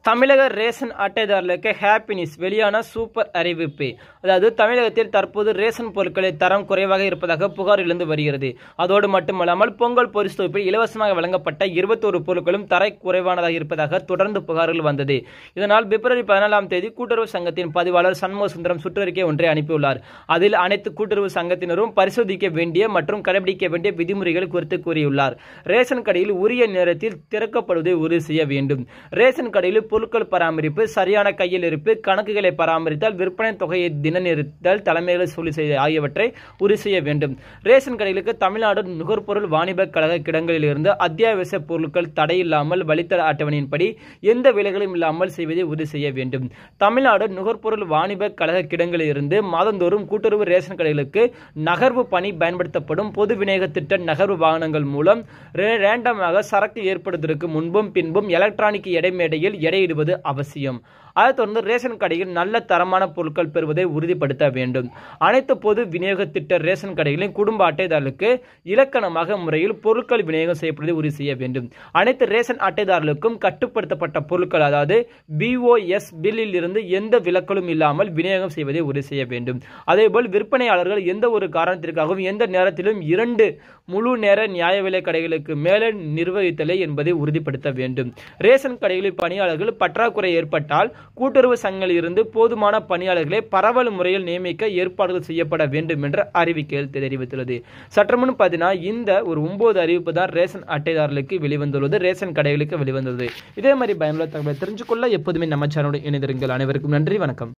தமிழக ரேஷன் அட்டைதாரர்களுக்கு happy news வெளியான சூப்பர் அறிவிப்பு அதாவது தமிழகத்தில் தற்போது ரேஷன் பொருட்களை தரம் குறைவாக இருப்பதாக புகார் எழுந்து வருகிறது அதோடு மட்டுமல்லாமல் பொங்கல் பரிசு தொகுப்பில் இலவசமாக வழங்கப்பட்ட இருபத்தோரு பொருட்களும் தரை குறைவானதாக இருப்பதாக தொடர்ந்து புகார்கள் வந்தது இதனால் பிப்ரவரி பதினாலாம் தேதி கூட்டுறவு சங்கத்தின் பதிவாளர் சண்முக சுந்தரம் சுற்றறிக்கை ஒன்றை அனுப்பியுள்ளார் அதில் அனைத்து கூட்டுறவு சங்கத்தினரும் பரிசோதிக்க வேண்டிய மற்றும் கடைபிடிக்க வேண்டிய விதிமுறைகள் குறித்து கூறியுள்ளார் ரேஷன் கடையில் உரிய நேரத்தில் திறக்கப்படுவதை உறுதி செய்ய வேண்டும் ரேஷன் கடையில் பொருட்கள் பராமரிப்பு சரியான கையில் இருப்பு கணக்குகளை பராமரித்தல் விற்பனை தொகையை தினநிறுத்தல் தலைமைகளை சொல்லி செய்ய ஆகியவற்றை உறுதி செய்ய வேண்டும் ரேஷன் கடைகளுக்கு தமிழ்நாடு நுகர்பொருள் வாணிப கழக கிடங்களில் இருந்து அத்தியாவசிய பொருட்கள் தடையில்லாமல் வழித்தட அட்டவணையின்படி எந்த விலைகளும் இல்லாமல் செய்வதை உறுதி செய்ய வேண்டும் தமிழ்நாடு நுகர்பொருள் வாணிப கழக கிடங்களில் இருந்து மாதந்தோறும் கூட்டுறவு ரேஷன் கடைகளுக்கு நகர்வு பணி பயன்படுத்தப்படும் பொது விநியோக திட்ட நகர்வு வாகனங்கள் மூலம் ரே- ரேண்டமாக சரக்கு ஏற்படுவதற்கு முன்பும் பின்பும் எலக்ட்ரானிக் எடை மேடையில் எடையிடுவது அவசியம் அதைத் தொடர்ந்து ரேஷன் கடையில் நல்ல தரமான பொருட்கள் பெறுவதை உறுதிப்படுத்த வேண்டும் அனைத்து பொது விநியோக திட்ட ரேஷன் கடைகளின் குடும்ப அட்டைதாரர்களுக்கு இலக்கணமாக முறையில் பொருட்கள் விநியோகம் செய்யப்படுவதை உறுதி செய்ய வேண்டும் அனைத்து ரேஷன் அட்டைதாரர்களுக்கும் கட்டுப்படுத்தப்பட்ட பொருட்கள் அதாவது பிஓஎஸ் பில்லில் இருந்து எந்த விலக்கலும் இல்லாமல் விநியோகம் செய்வதை உறுதி செய்ய வேண்டும் அதேபோல் விற்பனையாளர்கள் எந்த ஒரு காரணத்திற்காகவும் எந்த நேரத்திலும் இரண்டு முழு நேர நியாய விலை கடைகளுக்கு மேலே நிர்வகித்தலை என்பதை உறுதிப்படுத்த வேண்டும் ரேஷன் கடைகளில் பணியாளர்கள் பற்றாக்குறை ஏற்பட்டால் கூட்டுறவு சங்கங்களில் இருந்து போதுமான பணியாளர்களை பரவல் முறையில் நியமிக்க ஏற்பாடுகள் செய்யப்பட வேண்டும் என்ற அறிவிக்கையில் தெரிவித்துள்ளது சற்றுமுன் பார்த்தீங்கன்னா இந்த ஒரு ஒன்பது அறிவிப்பு தான் ரேஷன் அட்டைதாரர்களுக்கு வெளிவந்துள்ளது ரேஷன் கடைகளுக்கு வெளிவந்துள்ளது இதே மாதிரி பயனுள்ள தகவலை தெரிஞ்சுக்கொள்ள எப்போதுமே நம்ம சேனலோடு இணைந்திருங்கள் அனைவருக்கும் நன்றி வணக்கம்